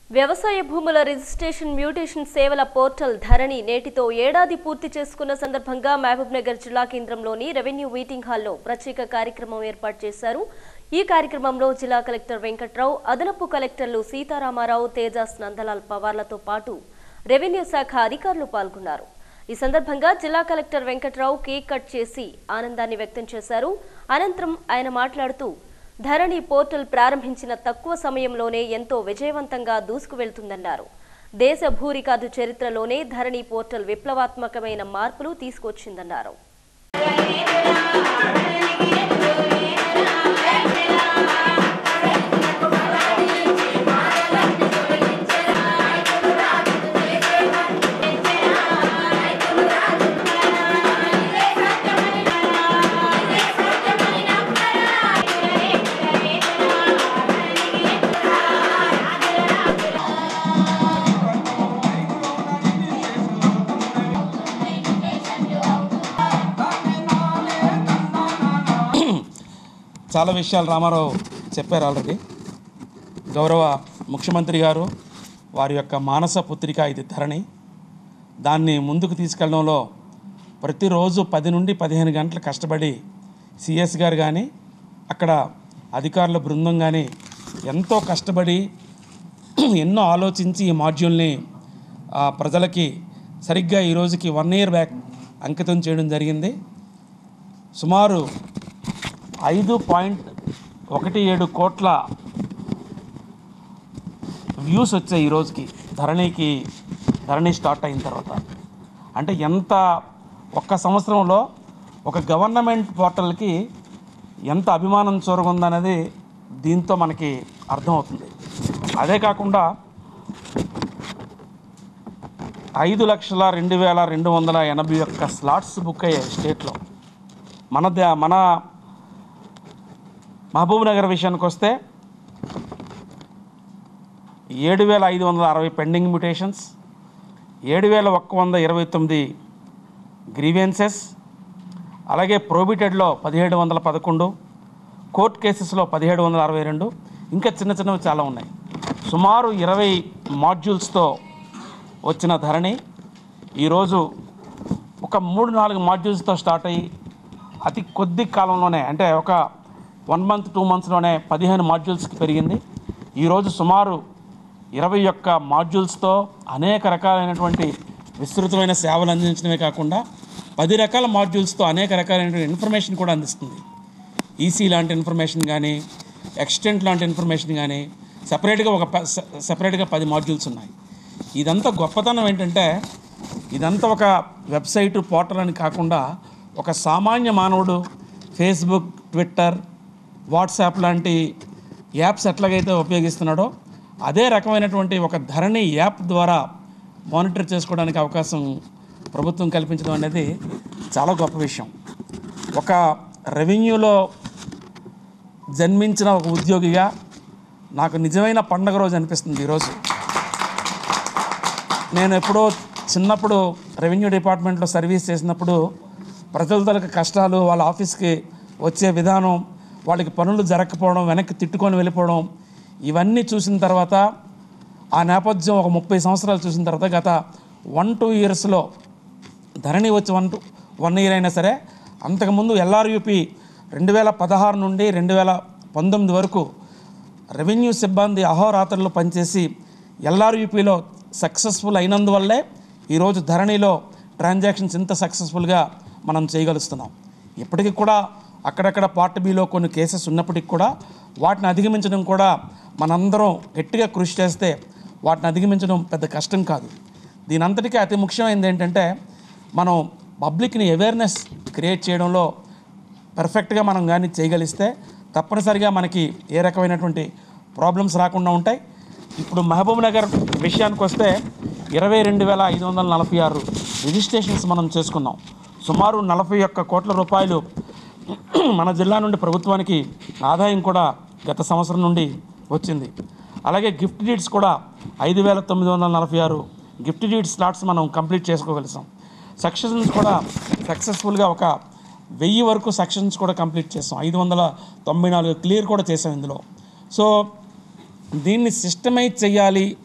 వ్యవసాయ భూముల registration mutation సేవల పోర్టల్ ధరణి నేటితో ఏడాది పూర్తి చేసుకున్న సందర్భంగా మహబూబ్ నగర్ జిల్లా కేంద్రంలోని రెవెన్యూ మీటింగ్ హాల్లో ప్రత్యేక కార్యక్రమం ఏర్పాటు చేశారు ఈ కార్యక్రమంలో జిల్లా కలెక్టర్ వెంకట్రావు అదనపు కలెక్టర్లు సీతారామారావు తేజాస్ నందలాల్ పవార్లతో పాటు రెవెన్యూ శాఖ అధికారులు పాల్గొన్నారు ఈ సందర్భంగా జిల్లా కలెక్టర్ వెంకట్రావు కేక్ కట్ చేసి ఆనందాన్ని వ్యక్తం చేశారు అనంతరం ఆయన మాట్లాడుతూ ధరణి పోర్టల్ ప్రారంభించిన తక్కువ సమయంలోనే ఎంతో విజయవంతంగా దూసుకువెళ్తుందన్నారు దేశ భూ రికార్డు చరిత్రలోనే ధరణి పోర్టల్ విప్లవాత్మకమైన మార్పులు తీసుకొచ్చిందన్నారు చాలా విషయాలు రామారావు చెప్పారు ఆల్రెడీ గౌరవ ముఖ్యమంత్రి గారు వారి యొక్క మానస పుత్రిక ఇది ధరణి దాన్ని ముందుకు తీసుకెళ్ళడంలో ప్రతిరోజు పది నుండి పదిహేను గంటలు కష్టపడి సిఎస్ గారు కానీ అక్కడ అధికారుల బృందం కానీ ఎంతో కష్టపడి ఎన్నో ఆలోచించి ఈ మాడ్యూల్ని ఆ, ప్రజలకి సరిగ్గా ఈ రోజుకి వన్ ఇయర్ బ్యాక్ అంకితం చేయడం జరిగింది సుమారు ఐదు పాయింట్ ఒకటి ఏడు కోట్ల వ్యూస్ వచ్చాయి ఈ రోజుకి ధరణికి ధరణి స్టార్ట్ అయిన తర్వాత అంటే ఎంత ఒక్క సంవత్సరంలో ఒక గవర్నమెంట్ పోర్టల్కి ఎంత అభిమానం చూరగొందనేది దీంతో మనకి అర్థమవుతుంది అదే కాకుండా ఐదు లక్షల రెండు వేల రెండు వందల ఎనభై ఒక్క స్లాట్స్ బుక్ అయ్యాయి స్టేట్లో మన ద- మన మహబూబ్ నగర్ విషయానికి వస్తే ఏడు వేల ఐదు వందల అరవై పెండింగ్ మ్యూటేషన్స్ ఏడు వేల ఒక్క వంద ఇరవై తొమ్మిది గ్రీవెన్సెస్ అలాగే ప్రోబిటెడ్లో పదిహేడు వందల పదకొండు కోర్ట్ కేసెస్లో పదిహేడు వందల అరవై రెండు ఇంకా చిన్న చిన్నవి చాలా ఉన్నాయి సుమారు ఇరవై మాడ్యూల్స్తో వచ్చిన ధరణి ఈరోజు ఒక మూడు నాలుగు మాడ్యూల్స్తో స్టార్ట్ అయ్యి అతి కొద్ది కాలంలోనే అంటే ఒక వన్ మంత్ టూ మంత్స్లోనే పదిహేను మాడ్యూల్స్కి పెరిగింది ఈరోజు సుమారు ఇరవై ఒక్క మాడ్యూల్స్తో అనేక రకాలైనటువంటి విస్తృతమైన సేవలు అందించడమే కాకుండా పది రకాల మాడ్యూల్స్తో అనేక రకాలైనటువంటి ఇన్ఫర్మేషన్ కూడా అందిస్తుంది ఈసీ లాంటి ఇన్ఫర్మేషన్ కానీ ఎక్స్టెంట్ లాంటి ఇన్ఫర్మేషన్ కానీ సపరేట్గా ఒక ప- స- సపరేట్గా పది మాడ్యూల్స్ ఉన్నాయి ఇదంతా గొప్పతనం ఏంటంటే ఇదంతా ఒక వెబ్సైట్ పోర్టల్ అని కాకుండా ఒక సామాన్య మానవుడు ఫేస్బుక్ ట్విట్టర్ వాట్సాప్ లాంటి యాప్స్ ఎట్లాగైతే ఉపయోగిస్తున్నాడో అదే రకమైనటువంటి ఒక ధరణి యాప్ ద్వారా మానిటర్ చేసుకోవడానికి అవకాశం ప్రభుత్వం కల్పించడం అనేది చాలా గొప్ప విషయం ఒక రెవెన్యూలో జన్మించిన ఒక ఉద్యోగిగా నాకు నిజమైన పండగ రోజు అనిపిస్తుంది ఈరోజు నేను ఎప్పుడో చిన్నప్పుడు రెవెన్యూ డిపార్ట్మెంట్లో సర్వీస్ చేసినప్పుడు ప్రజల తరగతి కష్టాలు వాళ్ళ ఆఫీస్కి వచ్చే విధానం వాళ్ళకి పనులు జరగకపోవడం వెనక్కి తిట్టుకొని వెళ్ళిపోవడం ఇవన్నీ చూసిన తర్వాత ఆ నేపథ్యం ఒక ముప్పై సంవత్సరాలు చూసిన తర్వాత గత వన్ టూ ఇయర్స్లో ధరణి వచ్చి వన్ టూ వన్ ఇయర్ అయినా సరే అంతకుముందు ఎల్ఆర్యూపీ రెండు వేల పదహారు నుండి రెండు వేల పంతొమ్మిది వరకు రెవెన్యూ సిబ్బంది అహోరాత్రులు పనిచేసి ఎల్ఆర్యూపీలో సక్సెస్ఫుల్ అయినందువల్లే ఈరోజు ధరణిలో ట్రాన్సాక్షన్స్ ఇంత సక్సెస్ఫుల్గా మనం చేయగలుస్తున్నాం ఇప్పటికీ కూడా అక్కడక్కడ పార్ట్ బిలో కొన్ని కేసెస్ ఉన్నప్పటికీ కూడా వాటిని అధిగమించడం కూడా మనందరం గట్టిగా కృషి చేస్తే వాటిని అధిగమించడం పెద్ద కష్టం కాదు దీని అంతటికీ అతి ముఖ్యమైనది ఏంటంటే మనం పబ్లిక్ని అవేర్నెస్ క్రియేట్ చేయడంలో పర్ఫెక్ట్గా మనం కానీ చేయగలిస్తే తప్పనిసరిగా మనకి ఏ రకమైనటువంటి ప్రాబ్లమ్స్ రాకుండా ఉంటాయి ఇప్పుడు మహబూబ్ నగర్ విషయానికి వస్తే ఇరవై రెండు వేల ఐదు వందల నలభై ఆరు రిజిస్ట్రేషన్స్ మనం చేసుకున్నాం సుమారు నలభై ఒక్క కోట్ల రూపాయలు మన జిల్లా నుండి ప్రభుత్వానికి ఆదాయం కూడా గత సంవత్సరం నుండి వచ్చింది అలాగే గిఫ్ట్ డీడ్స్ కూడా ఐదు వేల తొమ్మిది వందల నలభై ఆరు గిఫ్ట్ డీడ్ స్లాట్స్ మనం కంప్లీట్ చేసుకోగలిసాం సక్సెషన్స్ కూడా సక్సెస్ఫుల్గా ఒక వెయ్యి వరకు సెక్షన్స్ కూడా కంప్లీట్ చేస్తాం ఐదు వందల తొంభై నాలుగు క్లియర్ కూడా చేసాం ఇందులో సో దీన్ని సిస్టమైజ్ చేయాలి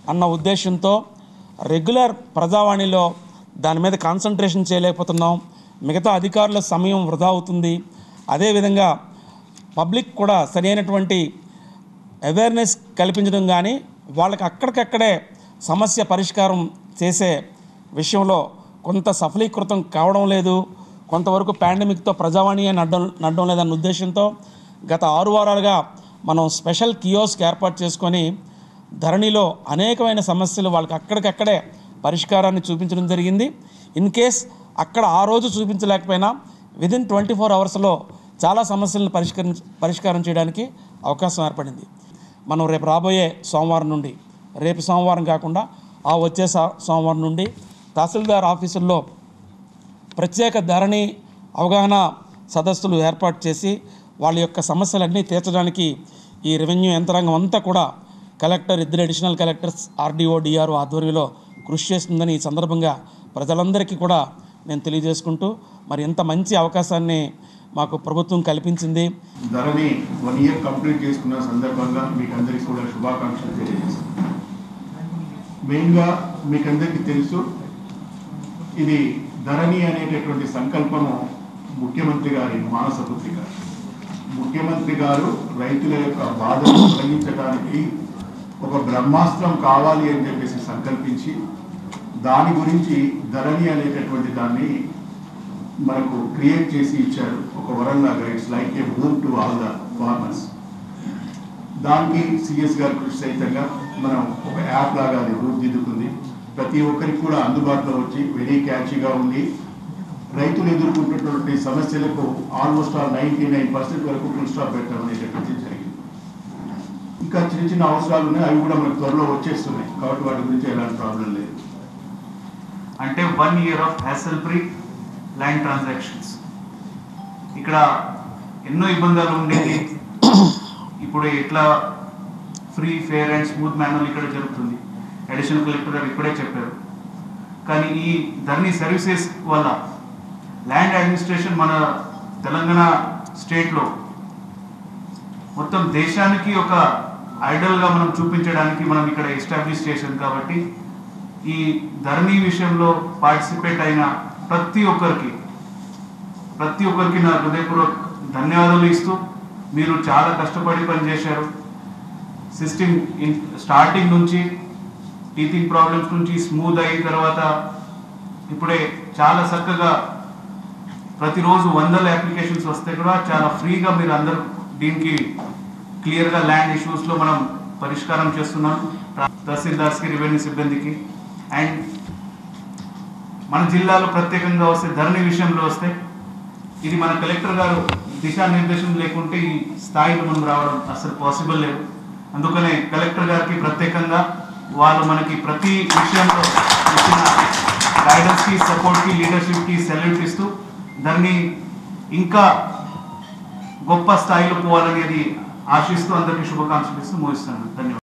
అన్న ఉద్దేశంతో రెగ్యులర్ ప్రజావాణిలో దాని మీద కాన్సన్ట్రేషన్ చేయలేకపోతున్నాం మిగతా అధికారుల సమయం వృధా అవుతుంది అదేవిధంగా పబ్లిక్ కూడా సరైనటువంటి అవేర్నెస్ కల్పించడం కానీ వాళ్ళకి అక్కడికక్కడే సమస్య పరిష్కారం చేసే విషయంలో కొంత సఫలీకృతం కావడం లేదు కొంతవరకు పాండమిక్తో ప్రజావాణి అని అడ్డం నడ్డం లేదన్న ఉద్దేశంతో గత ఆరు వారాలుగా మనం స్పెషల్ కియోస్క్ ఏర్పాటు చేసుకొని ధరణిలో అనేకమైన సమస్యలు వాళ్ళకి అక్కడికక్కడే పరిష్కారాన్ని చూపించడం జరిగింది ఇన్ కేస్ అక్కడ ఆ రోజు చూపించలేకపోయినా విదిన్ ట్వంటీ ఫోర్ అవర్స్లో చాలా సమస్యలను పరిష్కరించ పరిష్కారం చేయడానికి అవకాశం ఏర్పడింది మనం రేపు రాబోయే సోమవారం నుండి రేపు సోమవారం కాకుండా ఆ వచ్చే సా- సోమవారం నుండి తహసీల్దార్ ఆఫీసుల్లో ప్రత్యేక ధరణి అవగాహన సదస్సులు ఏర్పాటు చేసి వాళ్ళ యొక్క సమస్యలన్నీ తీర్చడానికి ఈ రెవెన్యూ యంత్రాంగం అంతా కూడా కలెక్టర్ ఇద్దరు అడిషనల్ కలెక్టర్స్ ఆర్డీఓ డిఆర్ఓ ఆధ్వర్యంలో కృషి చేస్తుందని ఈ సందర్భంగా ప్రజలందరికీ కూడా నేను తెలియజేసుకుంటూ మరి ఇంత మంచి అవకాశాన్ని మాకు ప్రభుత్వం కల్పించింది ధరని వన్ ఇయర్ కంప్లీట్ చేసుకున్న సందర్భంగా మీకు అందరికీ కూడా శుభాకాంక్షలు తెలియజేస్తాను మెయిన్గా మీకు అందరికీ తెలుసు ఇది ధరణి అనేటటువంటి సంకల్పము ముఖ్యమంత్రి గారి మానస పుత్రిక ముఖ్యమంత్రి గారు రైతుల యొక్క బాధను తొలగించడానికి ఒక బ్రహ్మాస్త్రం కావాలి అని చెప్పేసి సంకల్పించి దాని గురించి ధరణి అనేటటువంటి దాన్ని మనకు క్రియేట్ చేసి ఇచ్చారు ఒక వరం లాగా it's like a boon to all the farmers దానికి సిఎస్ గారు కృషి సహితంగా మనం ఒక యాప్ లాగా అది రూపుదిద్దుకుంది ప్రతి ఒక్కరికి కూడా అందుబాటులో వచ్చి వెరీ క్యాచీగా ఉంది రైతులు ఎదుర్కొంటున్నటువంటి సమస్యలకు almost all ninety nine percent వరకు ఫుల్ స్టాప్ పెట్టడం అనేటటువంటి జరిగింది ఇంకా చిన్న చిన్న అవసరాలు ఉన్నాయి అవి కూడా మనకు త్వరలో వచ్చేస్తున్నాయి కాబట్టి వాటి గురించి ఎలాంటి ప్రాబ్లం లేదు అంటే one year of hassle free land transactions ఇక్కడ ఎన్నో ఇబ్బందులు ఉండేది ఇప్పుడు ఎట్లా free fair and smooth manual ఇక్కడ జరుగుతుంది అడిషనల్ కలెక్టర్ గారు ఇప్పుడే చెప్పారు కానీ ఈ ధర్నీ సర్వీసెస్ వల్ల ల్యాండ్ అడ్మినిస్ట్రేషన్ మన తెలంగాణ స్టేట్లో మొత్తం దేశానికి ఒక ఐడల్గా మనం చూపించడానికి మనం ఇక్కడ ఎస్టాబ్లిష్ చేసాం కాబట్టి ఈ ధరణి విషయంలో పార్టిసిపేట్ అయిన ప్రతి ఒక్కరికి ప్రతి ఒక్కరికి నా హృదయపూర్వక ధన్యవాదాలు ఇస్తూ మీరు చాలా కష్టపడి పనిచేశారు సిస్టమ్ స్టార్టింగ్ నుంచి టీచింగ్ ప్రాబ్లమ్స్ నుంచి స్మూత్ అయిన తర్వాత ఇప్పుడే చాలా చక్కగా ప్రతిరోజు వందల అప్లికేషన్స్ వస్తే కూడా చాలా ఫ్రీగా మీరు అందరూ దీనికి క్లియర్గా ల్యాండ్ ఇష్యూస్లో మనం పరిష్కారం చేస్తున్నాం తహసీల్దార్స్కి రెవెన్యూ సిబ్బందికి అండ్ మన జిల్లాలో ప్రత్యేకంగా వస్తే ధరణి విషయంలో వస్తే ఇది మన కలెక్టర్ గారు దిశానిర్దేశం లేకుంటే ఈ స్థాయిలో మనం రావడం అసలు పాసిబుల్ లేదు అందుకనే కలెక్టర్ గారికి ప్రత్యేకంగా వాళ్ళు మనకి ప్రతి విషయంలో ఇచ్చిన గైడెన్స్కి సపోర్ట్కి లీడర్షిప్కి సెల్యూట్ ఇస్తూ దాన్ని ఇంకా గొప్ప స్థాయిలో పోవాలనేది ఆశిస్తూ అందరికీ శుభాకాంక్షలు ఇస్తూ ముగిస్తున్నాను ధన్యవాదాలు